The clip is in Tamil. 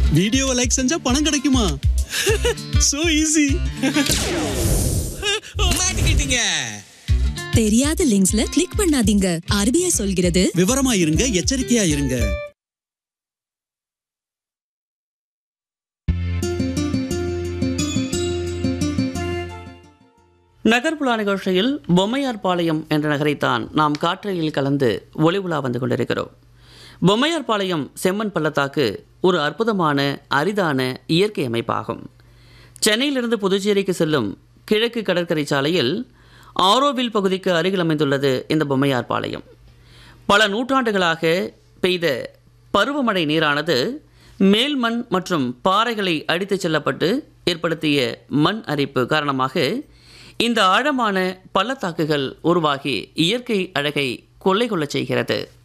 வீடியோவை லைக் செஞ்சா பணம் கிடைக்குமா சோ ஈஸி மாட்டிக்கிட்டீங்க தெரியாத லிங்க்ஸ்ல கிளிக் பண்ணாதீங்க ஆர்பிஐ சொல்கிறது விவரமா இருங்க எச்சரிக்கையா இருங்க நகர்ப்புலா நிகழ்ச்சியில் பொம்மையார்பாளையம் என்ற நகரைத்தான் நாம் காற்றலில் கலந்து ஒளி உலா வந்து கொண்டிருக்கிறோம் பொம்மையார்பாளையம் செம்மண் பள்ளத்தாக்கு ஒரு அற்புதமான அரிதான இயற்கை அமைப்பாகும் சென்னையிலிருந்து புதுச்சேரிக்கு செல்லும் கிழக்கு கடற்கரை சாலையில் ஆரோவில் பகுதிக்கு அருகில் அமைந்துள்ளது இந்த பொம்மையார்பாளையம் பல நூற்றாண்டுகளாக பெய்த பருவமழை நீரானது மேல் மண் மற்றும் பாறைகளை அடித்துச் செல்லப்பட்டு ஏற்படுத்திய மண் அரிப்பு காரணமாக இந்த ஆழமான பள்ளத்தாக்குகள் உருவாகி இயற்கை அழகை கொள்ளை கொள்ளச் செய்கிறது